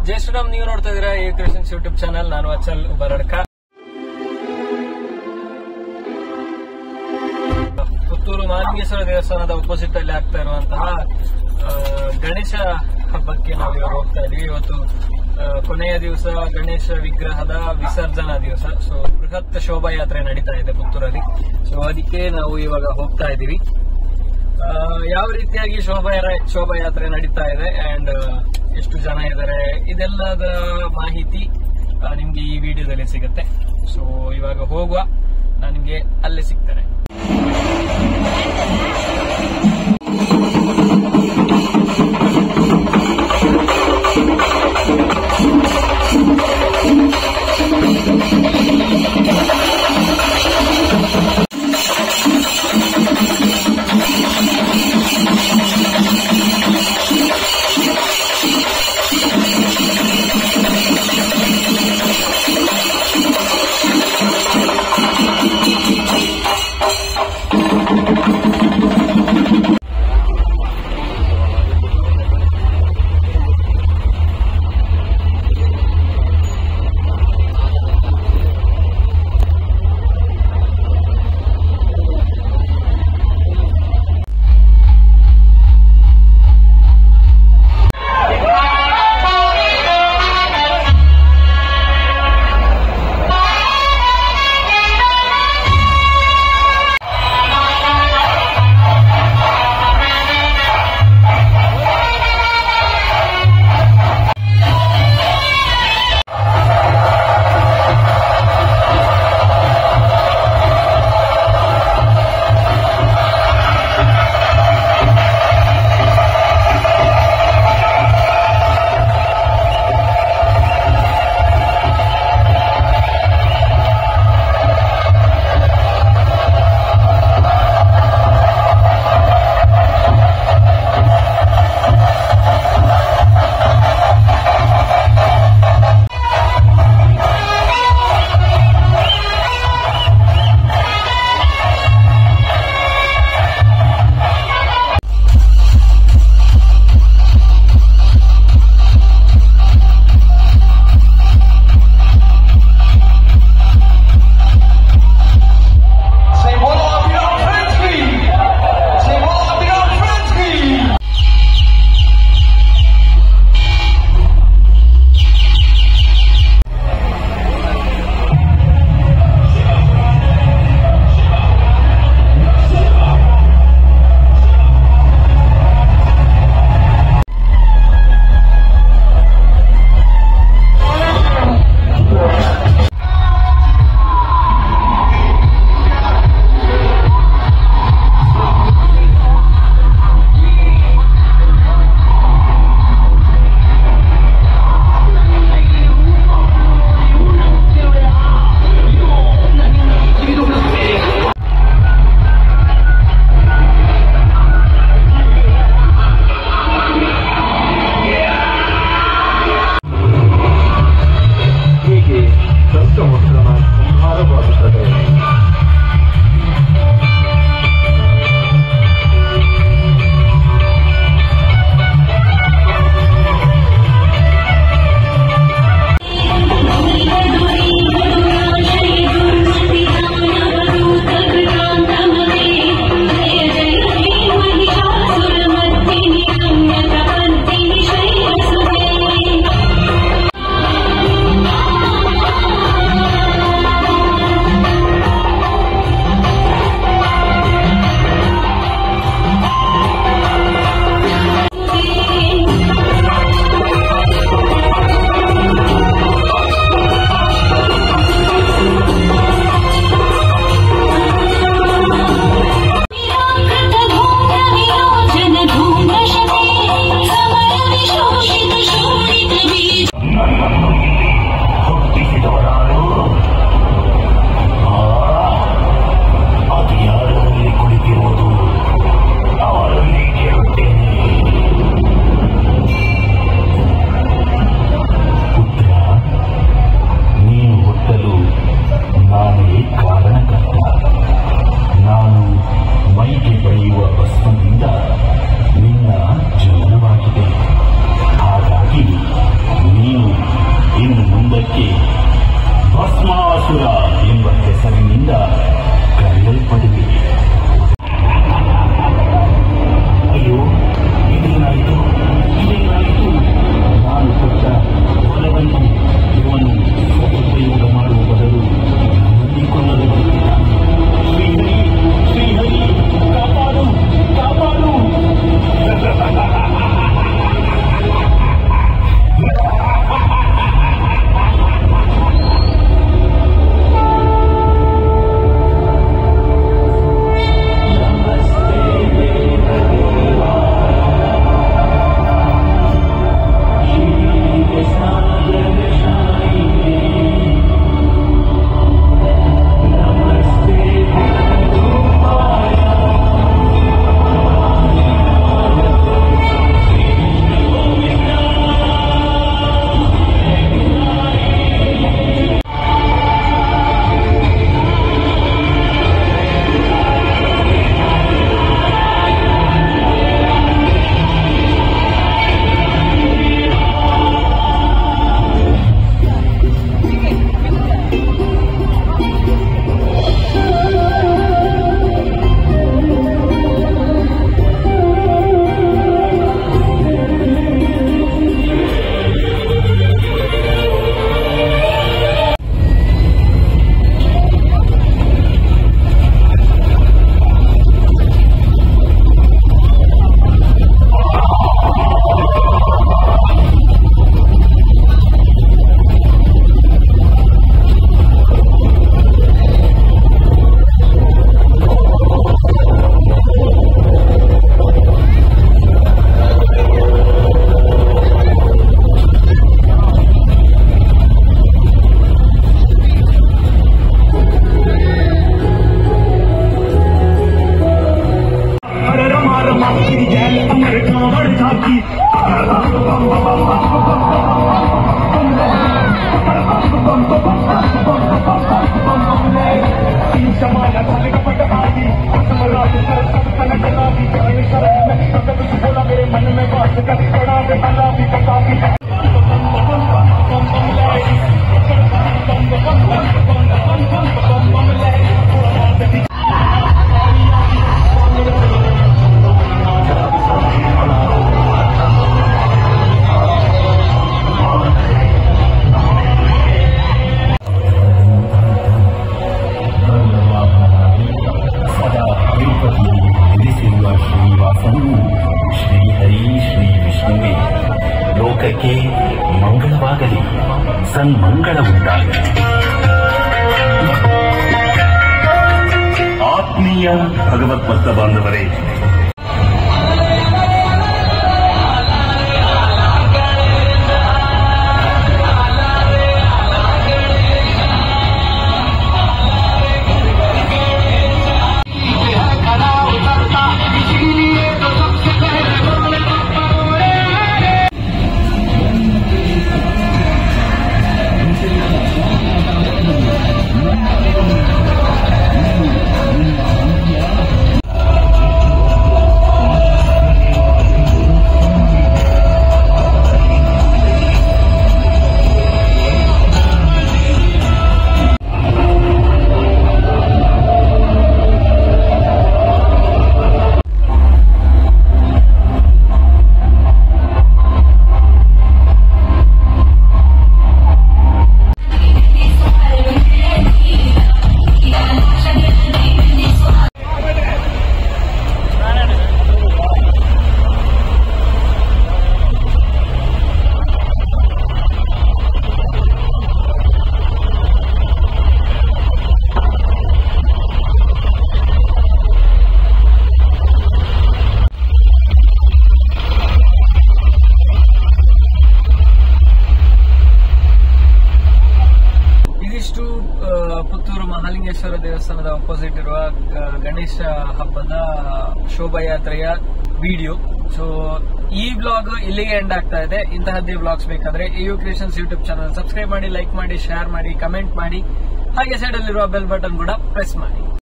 ಜೈ ಶ್ರೀರಾಮ್ ನೀವು ನೋಡ್ತಾ ಇದೀರಾ ಈ ಕ್ರಿಶ್ಚಿಯನ್ಸ್ ಯೂಟ್ಯೂಬ್ ಚಾನಲ್ ನಾನು ಅಚಲ್ ಬರಡ್ಕ ಪುತ್ತೂರು ಮಾಲಿಂಗೇಶ್ವರ ದೇವಸ್ಥಾನದ ಅಪೋಸಿಟ್ ಅಲ್ಲಿ ಆಗ್ತಾ ಇರುವಂತಹ ಆ, ಗಣೇಶ ಹಬ್ಬಕ್ಕೆ ನಾವು ಇವಾಗ ಹೋಗ್ತಾ ಇದೀವಿ ಇವತ್ತು ಆ, ಕೊನೆಯ ದಿವಸ ಗಣೇಶ ವಿಗ್ರಹದ ವಿಸರ್ಜನಾ ದಿವಸ ಸೊ ಬೃಹತ್ ಶೋಭಾಯಾತ್ರೆ ನಡೀತಾ ಇದೆ ಪುತ್ತೂರಲ್ಲಿ ಸೊ ಅದಕ್ಕೆ ನಾವು ಇವಾಗ ಹೋಗ್ತಾ ಇದೀವಿ ಆ, ಯಾವ ರೀತಿಯಾಗಿ ಶೋಭಾ ಶೋಭಾಯಾತ್ರೆ ನಡೀತಾ ಇದೆ ಅಂಡ್ ಎಷ್ಟು ಜನ ಇದ್ದಾರೆ ಇದೆಲ್ಲದ ಮಾಹಿತಿ ಆ, ನಿಮ್ಗೆ ಈ ವಿಡಿಯೋದಲ್ಲಿ ಸಿಗುತ್ತೆ ಸೊ ಇವಾಗ ಹೋಗುವ ನಾನು ನಿಮ್ಗೆ ಅಲ್ಲೇ ಸಿಗ್ತೇನೆ ಸದಾ ತಿರುಪತಿಯಲ್ಲಿ ನೆಲೆಸಿರುವ ಶ್ರೀನಿವಾಸನು ಶ್ರೀಹರಿ ಶ್ರೀ ವಿಷ್ಣುವೇ ಲೋಕಕ್ಕೆ ಮಂಗಳವಾಗಲಿ ಸನ್ಮಂಗಳ ಉಂಟಾಗಲಿ ಆತ್ಮೀಯ ಭಗವತ್ ಭಕ್ತ ಬಾಂಧವರೇ ಇದಿಷ್ಟು ಆ, ಪುತ್ತೂರು ಮಹಾಲಿಂಗೇಶ್ವರ ದೇವಸ್ಥಾನದ ಅಪೋಸಿಟ್ ಇರುವ ಗ- ಗಣೇಶ ಹಬ್ಬದ ಶೋಭಾಯಾತ್ರೆಯ ವಿಡಿಯೋ ಸೊ ಈ ಬ್ಲಾಗ್ ಇಲ್ಲಿಗೆ ಎಂಡ್ ಆಗ್ತಾ ಇದೆ ಇಂತಹದ್ದೇ ಬ್ಲಾಗ್ಸ್ ಬೇಕಾದ್ರೆ U creations YouTube channel subscribe ಮಾಡಿ ಲೈಕ್ ಮಾಡಿ ಶೇರ್ ಮಾಡಿ ಕಮೆಂಟ್ ಮಾಡಿ ಹಾಗೆ ಸೈಡ್ ಅಲ್ಲಿರುವ ಬೆಲ್ ಬಟನ್ ಕೂಡ ಪ್ರೆಸ್ ಮಾಡಿ